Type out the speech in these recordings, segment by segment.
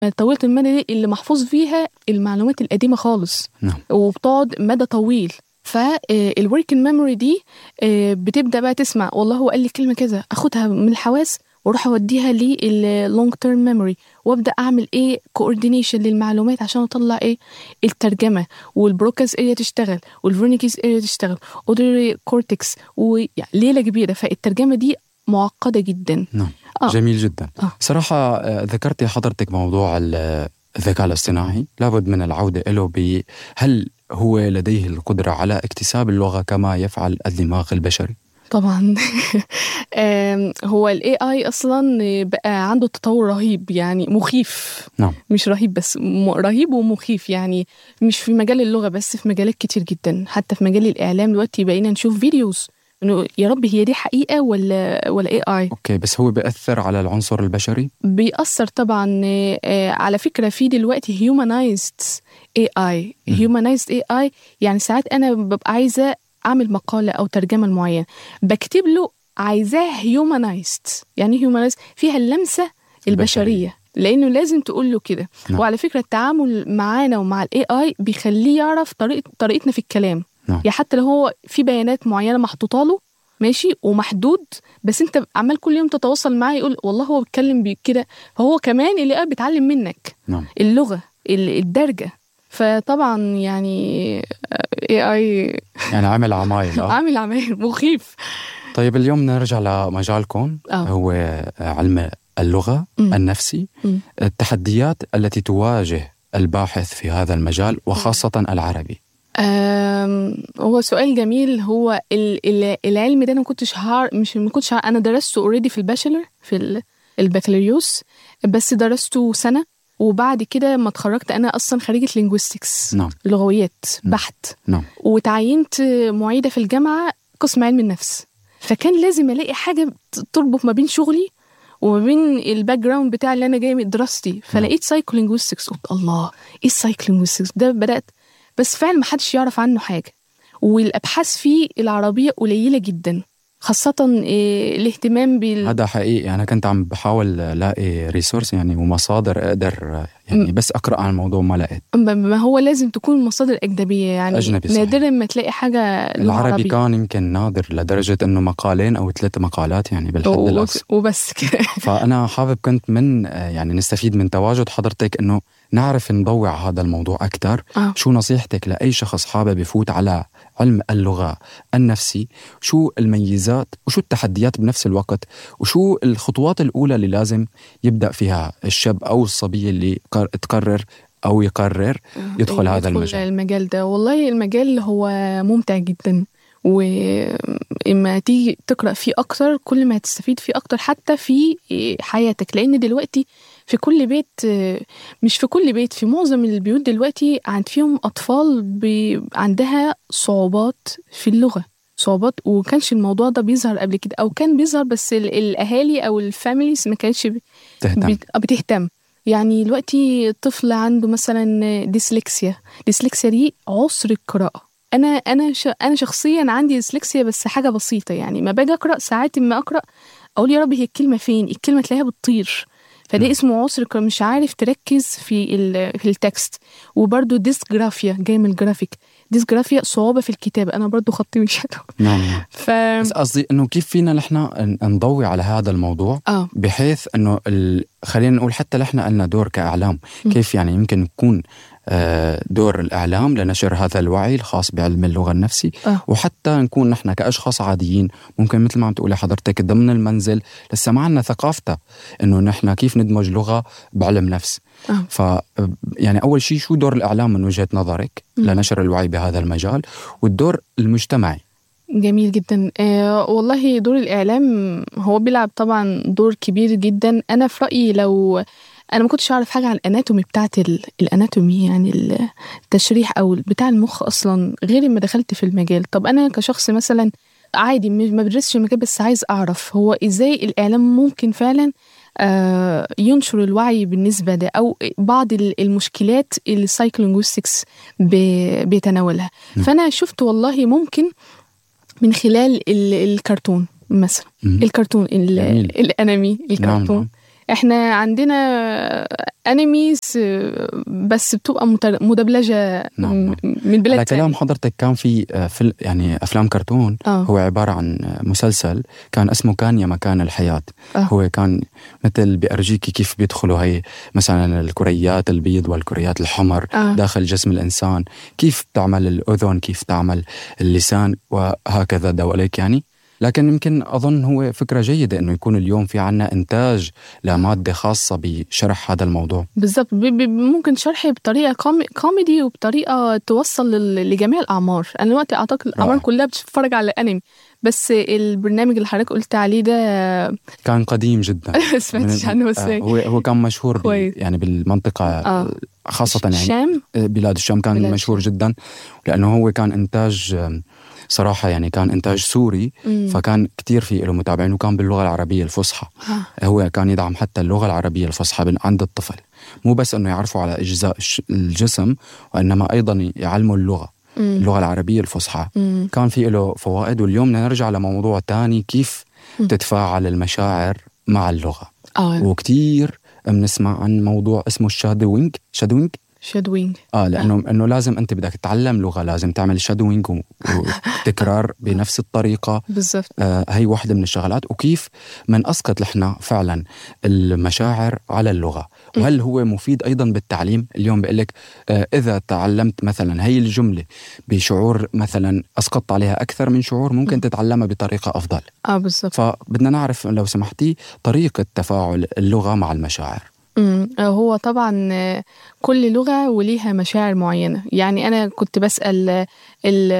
طويلة المدى دي اللي محفوظ فيها المعلومات القديمة خالص نعم وبتقعد مدى طويل فالوركينج ميموري دي آه، بتبدا بقى تسمع والله هو قال لي كلمه كذا اخدها من الحواس واروح اوديها للونج تيرم ميموري وابدا اعمل ايه كوردينيشن للمعلومات عشان اطلع ايه الترجمه والبروكاز اريا تشتغل والفيرنيكيز اريا تشتغل اودري كورتكس وليله كبيره فالترجمه دي معقده جدا نعم آه. جميل جدا آه. صراحة آه، ذكرتي حضرتك موضوع ال- الذكاء الاصطناعي لابد من العودة له ب هل هو لديه القدرة على اكتساب اللغة كما يفعل الدماغ البشري؟ طبعا آم، هو الاي اي اصلا بقى عنده تطور رهيب يعني مخيف نعم مش رهيب بس م- رهيب ومخيف يعني مش في مجال اللغه بس في مجالات كتير جدا حتى في مجال الاعلام دلوقتي بقينا نشوف فيديوز انه يا رب هي دي حقيقه ولا ولا اي اي اوكي بس هو بيأثر على العنصر البشري؟ بيأثر طبعا آه، آه، على فكرة في دلوقتي humanized AI مم. humanized AI يعني ساعات أنا ببقى عايزة أعمل مقالة أو ترجمة معينة بكتب له عايزاه humanized يعني humanized فيها اللمسة البشرية لأنه لازم تقول له كده نعم. وعلى فكرة التعامل معانا ومع الاي اي بيخليه يعرف طريقة طريقتنا في الكلام نعم. يعني حتى لو هو في بيانات معينة محطوطة له ماشي ومحدود بس انت عمال كل يوم تتواصل معاه يقول والله هو بيتكلم بي- كده فهو كمان اللي قاعد بيتعلم منك نعم اللغه ال- الدرجه فطبعا يعني اي اي يعني عمل عمايل آه. عامل عمايل مخيف طيب اليوم نرجع لمجالكم آه. هو علم اللغة مم. النفسي مم. التحديات التي تواجه الباحث في هذا المجال وخاصة العربي أم، هو سؤال جميل هو ال- ال- العلم ده انا ما كنتش هار مش ما كنتش هار انا درسته اوريدي في الباشلر في ال- البكالوريوس بس درسته سنه وبعد كده ما اتخرجت انا اصلا خريجه لينجويستكس نعم لغويات بحت نعم وتعينت معيدة في الجامعة قسم علم النفس فكان لازم ألاقي حاجة ت- تربط ما بين شغلي وما بين الباك جراوند بتاع اللي أنا جاي من دراستي فلقيت سايكولينجويستكس قلت الله إيه السايكولينجويستكس ده بدأت بس فعلا ما حدش يعرف عنه حاجة والأبحاث فيه العربية قليلة جدا خاصة إيه الاهتمام بال هذا حقيقي أنا كنت عم بحاول ألاقي ريسورس يعني ومصادر أقدر يعني بس أقرأ عن الموضوع ما لقيت ما- ما هو لازم تكون مصادر أجنبية يعني أجنبي صحيح. نادرا ما تلاقي حاجة لغة العربي عربية. كان يمكن نادر لدرجة إنه مقالين أو ثلاث مقالات يعني بالحد و- الأقصى وبس كده فأنا حابب كنت من آه، يعني نستفيد من تواجد حضرتك إنه نعرف نضوع هذا الموضوع أكثر آه. شو نصيحتك لأي شخص حابب يفوت على علم اللغة النفسي شو الميزات وشو التحديات بنفس الوقت وشو الخطوات الأولى اللي لازم يبدأ فيها الشاب أو الصبية اللي قر- تقرر أو يقرر يدخل هذا المجال المجال ده والله المجال هو ممتع جدا وإما تيجي تقرأ فيه أكتر كل ما هتستفيد فيه أكتر حتى في حياتك لأن دلوقتي في كل بيت مش في كل بيت في معظم البيوت دلوقتي عند فيهم أطفال بي عندها صعوبات في اللغة صعوبات وكانش الموضوع ده بيظهر قبل كده أو كان بيظهر بس ال- الأهالي أو الفاميليز ما كانش بي- تهتم بت- آه، بتهتم يعني دلوقتي طفل عنده مثلا ديسلكسيا ديسلكسيا دي عسر القراءة أنا أنا ش... أنا شخصيا عندي ديسلكسيا بس حاجة بسيطة يعني ما باجي أقرأ ساعات ما أقرأ أقول يا رب هي الكلمة فين الكلمة تلاقيها بتطير فده نعم. اسمه عسر القراءة مش عارف تركز في ال... في التكست وبرده ديسجرافيا جاي من الجرافيك ديسجرافيا صعوبة في الكتابة أنا برضو خطي مش حلو نعم نعم ف بس قصدي انه كيف فينا نحن ن- نضوي على هذا الموضوع اه بحيث انه ال... خلينا نقول حتى نحن لنا دور كاعلام م. كيف يعني يمكن يكون آه، دور الاعلام لنشر هذا الوعي الخاص بعلم اللغه النفسي اه وحتى نكون نحن كاشخاص عاديين ممكن مثل ما عم تقولي حضرتك ضمن المنزل لسه ما عندنا ثقافتها انه نحن كيف ندمج لغه بعلم نفس آه. ف يعني اول شيء شو دور الاعلام من وجهه نظرك م. لنشر الوعي بهذا المجال والدور المجتمعي جميل جدا آه والله دور الإعلام هو بيلعب طبعا دور كبير جدا أنا في رأيي لو أنا ما كنتش أعرف حاجة عن الأناتومي بتاعت ال- الأناتومي يعني التشريح أو بتاع المخ أصلا غير ما دخلت في المجال طب أنا كشخص مثلا عادي مش- ما بدرسش المجال بس عايز أعرف هو إزاي الإعلام ممكن فعلا آه ينشر الوعي بالنسبة ده أو بعض ال- المشكلات اللي السايكولينجويستكس بيتناولها م. فأنا شفت والله ممكن من خلال ال- الكرتون مثلا مم. الكرتون ال- جميل. الانمي الكرتون نعم. احنا عندنا انميز بس بتبقى مت- مدبلجه نعم، م- نعم. من بلاد على كلام تانية. حضرتك كان في آه، فيل يعني افلام كرتون اه هو عباره عن آه، مسلسل كان اسمه كان يا مكان الحياه آه. هو كان مثل بأرجيكي كيف بيدخلوا هي مثلا الكريات البيض والكريات الحمر آه. داخل جسم الانسان كيف تعمل الاذن كيف تعمل اللسان وهكذا دواليك يعني لكن يمكن اظن هو فكره جيده انه يكون اليوم في عنا انتاج لماده خاصه بشرح هذا الموضوع بالظبط ب- ب- ممكن شرح بطريقه كومي- كوميدي وبطريقه توصل لل- لجميع الاعمار انا دلوقتي اعتقد الاعمار رائع. كلها بتتفرج على الانمي بس البرنامج اللي حضرتك قلت عليه ده كان قديم جدا ما سمعتش من- عنه بس آه، هو هو كان مشهور بال- كويس. يعني بالمنطقه آه. خاصه يعني الشام بلاد الشام كان بلاد مشهور جدا لانه هو كان انتاج آم، صراحه يعني كان انتاج سوري مم. فكان كتير في له متابعين وكان باللغه العربيه الفصحى آه. هو كان يدعم حتى اللغه العربيه الفصحى بال- عند الطفل مو بس انه يعرفوا على اجزاء الش- الجسم وانما ايضا يعلموا اللغه مم. اللغه العربيه الفصحى مم. كان في له فوائد واليوم بدنا نرجع لموضوع تاني كيف مم. تتفاعل المشاعر مع اللغه اه وكتير بنسمع عن موضوع اسمه الشادوينج شادوينج شادوينج اه لانه انه لازم انت بدك تتعلم لغه لازم تعمل شادوينج و- وتكرار بنفس الطريقه بالظبط آه هي واحدة من الشغلات وكيف من أسقط نحن فعلا المشاعر على اللغة وهل هو مفيد أيضا بالتعليم اليوم بقول لك آه إذا تعلمت مثلا هي الجملة بشعور مثلا أسقطت عليها أكثر من شعور ممكن تتعلمها بطريقة أفضل اه بالظبط فبدنا نعرف لو سمحتي طريقة تفاعل اللغة مع المشاعر مم. آه، هو طبعا آه، كل لغة وليها مشاعر معينة يعني أنا كنت بسأل آه، ال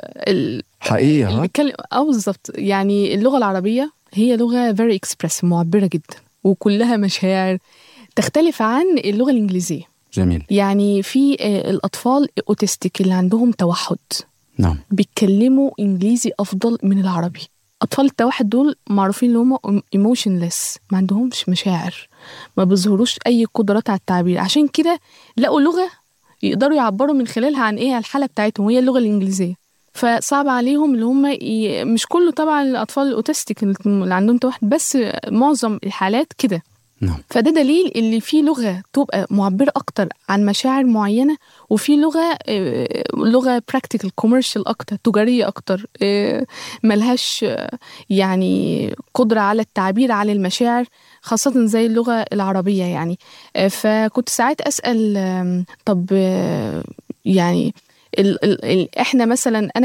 ال حقيقة اللي هاد؟ بيتكلم اه بالظبط يعني اللغة العربية هي لغة very expressive معبرة جدا وكلها مشاعر تختلف عن اللغة الإنجليزية جميل يعني في آه، الأطفال الأوتستيك اللي عندهم توحد نعم بيتكلموا إنجليزي أفضل من العربي أطفال التوحد دول معروفين اللي هم ايموشنلess ما عندهمش مشاعر ما بيظهروش أي قدرات على التعبير عشان كده لقوا لغة يقدروا يعبروا من خلالها عن إيه الحالة بتاعتهم وهي اللغة الإنجليزية فصعب عليهم اللي هم ي... مش كله طبعا الأطفال الأوتستيك اللي عندهم توحد بس معظم الحالات كده نعم فده دليل اللي في لغه تبقى معبره اكتر عن مشاعر معينه وفي لغه آه، لغه براكتيكال كوميرشال اكتر تجاريه اكتر آه، ملهاش آه، يعني قدره على التعبير عن المشاعر خاصه زي اللغه العربيه يعني آه، فكنت ساعات اسال آم، طب آه، يعني ال ال ال احنا مثلا انا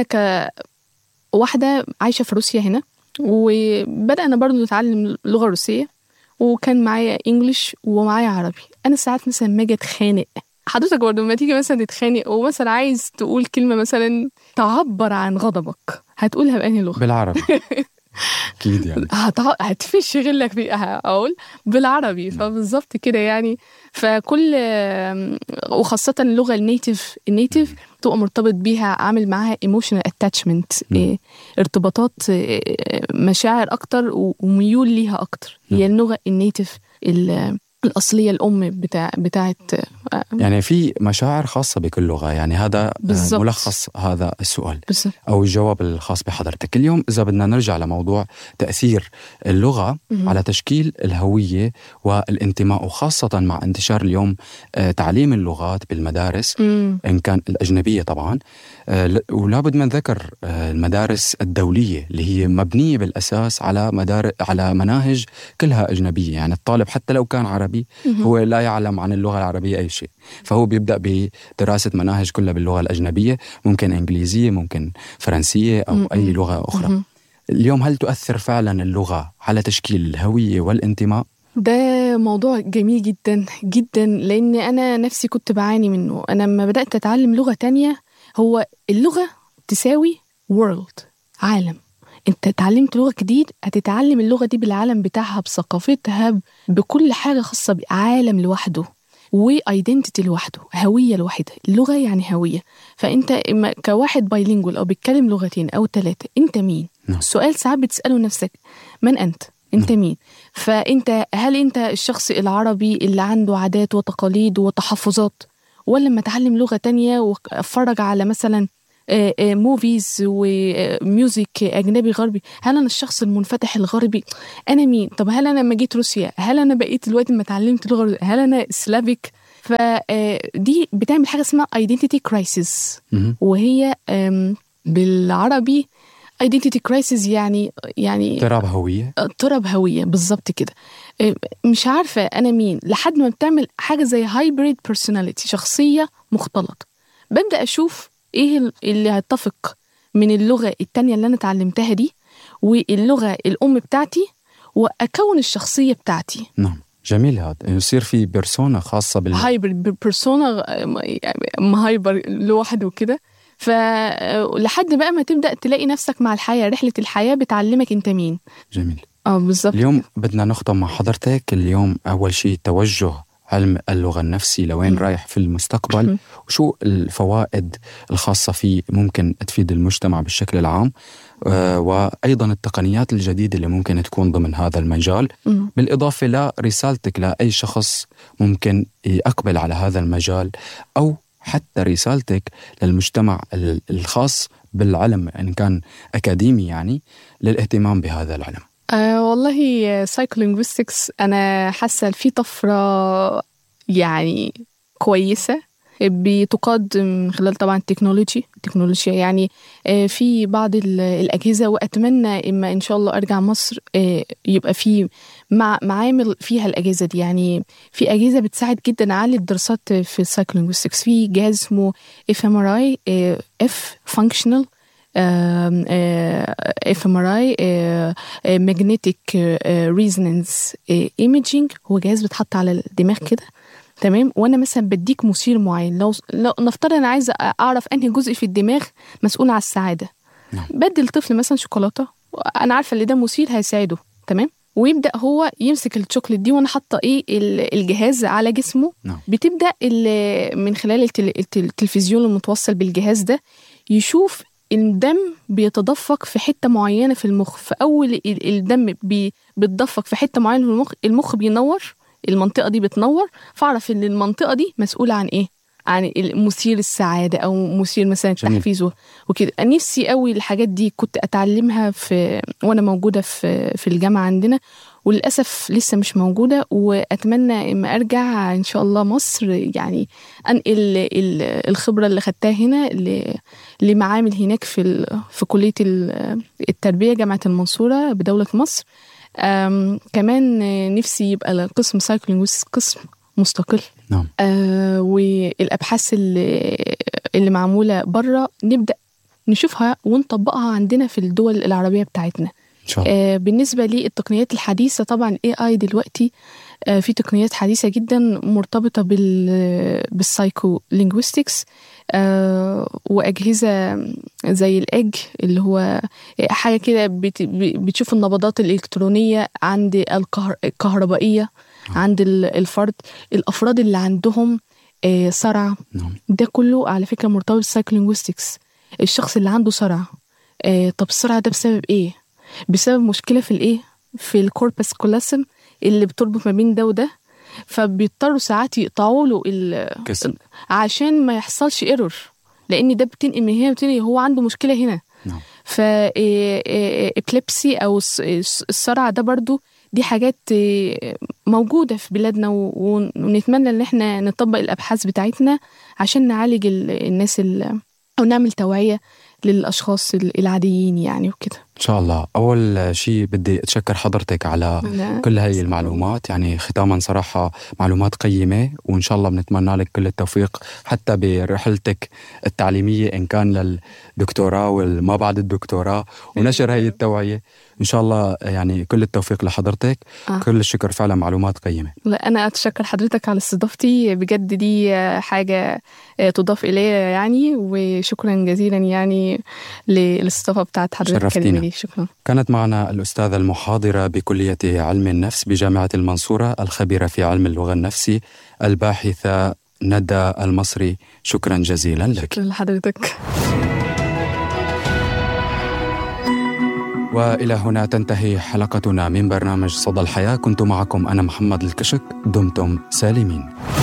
كواحده عايشه في روسيا هنا وبدأنا برضو نتعلم اللغة الروسية وكان معايا انجلش ومعايا عربي انا ساعات مثلا ما اجي اتخانق حضرتك برضه لما تيجي مثلا تتخانق ومثلا عايز تقول كلمه مثلا تعبر عن غضبك هتقولها بأنهي لغه بالعربي أكيد يعني هتع... هتفش غلك فيها اقول بالعربي فبالظبط كده يعني فكل وخاصه اللغه النيتيف النيتيف تبقى مرتبط بيها عامل معاها ايموشنال اتاتشمنت مم. ارتباطات آه، مشاعر اكتر و- وميول ليها اكتر هي اللغه النيتيف ال- الاصليه الام بتاع بتاعت آه، يعني في مشاعر خاصة بكل لغة يعني هذا آه، بالضبط. ملخص هذا السؤال بالظبط أو الجواب الخاص بحضرتك اليوم إذا بدنا نرجع لموضوع تأثير اللغة مهم. على تشكيل الهوية والانتماء وخاصة مع انتشار اليوم آه، تعليم اللغات بالمدارس مم. إن كان الأجنبية طبعا آه، ل- ولا بد من ذكر آه، المدارس الدولية اللي هي مبنية بالأساس على مدار على مناهج كلها أجنبية يعني الطالب حتى لو كان عربي مهم. هو لا يعلم عن اللغة العربية أي شيء فهو بيبدأ بدراسة مناهج كلها باللغة الأجنبية ممكن إنجليزية ممكن فرنسية أو مم. أي لغة أخرى مهم. اليوم هل تؤثر فعلا اللغة على تشكيل الهوية والانتماء؟ ده موضوع جميل جدا جدا لان انا نفسي كنت بعاني منه انا لما بدات اتعلم لغه تانية هو اللغه تساوي world عالم انت اتعلمت لغه جديد هتتعلم اللغه دي بالعالم بتاعها بثقافتها ب- بكل حاجه خاصه بعالم لوحده وايدنتيتي لوحده هويه لوحدها اللغه يعني هويه فانت إما كواحد بايلينجوال او بيتكلم لغتين او ثلاثه انت مين نعم. السؤال ساعات بتساله نفسك من انت انت مين فانت هل انت الشخص العربي اللي عنده عادات وتقاليد وتحفظات ولا لما اتعلم لغه تانية واتفرج على مثلا موفيز وميوزك اجنبي غربي هل انا الشخص المنفتح الغربي انا مين طب هل انا لما جيت روسيا هل انا بقيت دلوقتي لما اتعلمت لغه هل انا سلافيك فدي بتعمل حاجه اسمها ايدنتيتي كرايسيس مهم. وهي آم، بالعربي ايدنتيتي كرايسيس يعني يعني اضطراب هويه اضطراب هويه بالظبط كده إيه، مش عارفه انا مين لحد ما بتعمل حاجه زي هايبريد بيرسوناليتي شخصيه مختلطه ببدا اشوف ايه ال- اللي هيتفق من اللغه التانية اللي انا اتعلمتها دي واللغه الام بتاعتي واكون الشخصيه بتاعتي نعم جميل هذا يصير في بيرسونا خاصه بال هايبرد بيرسونا مهايبر لوحده كده فلحد بقى ما تبدا تلاقي نفسك مع الحياه رحله الحياه بتعلمك انت مين جميل اه بالظبط اليوم بدنا نختم مع حضرتك اليوم أول شيء توجه علم اللغة النفسي لوين مم. رايح في المستقبل مم. وشو الفوائد الخاصة فيه ممكن تفيد المجتمع بالشكل العام آه، وأيضا التقنيات الجديدة اللي ممكن تكون ضمن هذا المجال مم. بالإضافة لرسالتك لأي شخص ممكن يقبل على هذا المجال أو حتى رسالتك للمجتمع ال- الخاص بالعلم إن كان أكاديمي يعني للاهتمام بهذا العلم آه والله سايكولينغويستكس انا حاسه في طفره يعني كويسه بتقاد من خلال طبعا التكنولوجي التكنولوجيا يعني آه، في بعض ال- الاجهزه واتمنى اما ان شاء الله ارجع مصر آه، يبقى في مع معامل فيها الاجهزه دي يعني في اجهزه بتساعد جدا على الدراسات في السايكولينغويستكس في جهاز اسمه اف ام ار اي اف فانكشنال اف ام ار اي ماجنتيك ريزونانس ايميجينج هو جهاز بيتحط على الدماغ كده تمام وانا مثلا بديك مثير معين لو لو نفترض انا عايزه اعرف انهي جزء في الدماغ مسؤول على السعاده نعم. بدي الطفل مثلا شوكولاته انا عارفه ان ده مثير هيساعده تمام ويبدا هو يمسك الشوكليت دي وانا حاطه ايه ال- الجهاز على جسمه نعم. بتبدا ال- من خلال التل- التل- التلفزيون المتوصل بالجهاز ده يشوف الدم بيتدفق في حته معينه في المخ فاول ال- الدم بي- بيتدفق في حته معينه في المخ المخ بينور المنطقه دي بتنور فاعرف ان المنطقه دي مسؤوله عن ايه عن مثير السعاده او مثير مثلا جميل. التحفيز و- وكده نفسي قوي الحاجات دي كنت اتعلمها في وانا موجوده في في الجامعه عندنا وللاسف لسه مش موجوده واتمنى اما ارجع ان شاء الله مصر يعني انقل ال- الخبره اللي خدتها هنا ل- لمعامل هناك في ال- في كليه ال- التربيه جامعه المنصوره بدوله مصر أم كمان نفسي يبقى قسم سايكلينج قسم مستقل نعم آه والابحاث اللي اللي معموله بره نبدا نشوفها ونطبقها عندنا في الدول العربيه بتاعتنا إن شاء الله آه بالنسبه للتقنيات الحديثه طبعا الاي اي دلوقتي آه في تقنيات حديثه جدا مرتبطه بال بالسايكو لينجويستكس آه واجهزه زي الاج اللي هو حاجه كده بت بتشوف النبضات الالكترونيه عند الكهر الكهربائيه عند ال- الفرد الافراد اللي عندهم آه صرع نعم ده كله على فكره مرتبط بالسايكولينجويستكس الشخص اللي عنده صرع آه طب الصرع ده بسبب ايه بسبب مشكله في الايه في الكوربس كولاسم اللي بتربط ما بين ده وده فبيضطروا ساعات يقطعوا له ال- كسر عشان ما يحصلش ايرور لان ده بتنقل من هنا وتنقل هو عنده مشكله هنا نعم ف ابليبسي او الص- الص- الصرع ده برضو دي حاجات آه، موجودة في بلادنا و- ون- ونتمنى ان احنا نطبق الابحاث بتاعتنا عشان نعالج ال- الناس ال- او نعمل توعية للاشخاص ال- العاديين يعني وكده إن شاء الله أول شيء بدي أتشكر حضرتك على أنا- كل هاي المعلومات يعني ختاما صراحة معلومات قيمة وإن شاء الله بنتمنى لك كل التوفيق حتى برحلتك التعليمية إن كان للدكتوراه وما بعد الدكتوراه ونشر هاي التوعية إن شاء الله يعني كل التوفيق لحضرتك آه. كل الشكر فعلا معلومات قيمة لا انا اتشكر حضرتك على استضافتي بجد دي آه، حاجة آه، تضاف الي يعني وشكرا جزيلا يعني للاستضافة بتاعت حضرتك شرفتينا. الكريمة دي شكرا كانت معنا الأستاذة المحاضرة بكلية علم النفس بجامعة المنصورة الخبيرة في علم اللغة النفسي الباحثة ندى المصري شكرا جزيلا لك شكرا لحضرتك والى هنا تنتهي حلقتنا من برنامج صدى الحياه كنت معكم انا محمد الكشك دمتم سالمين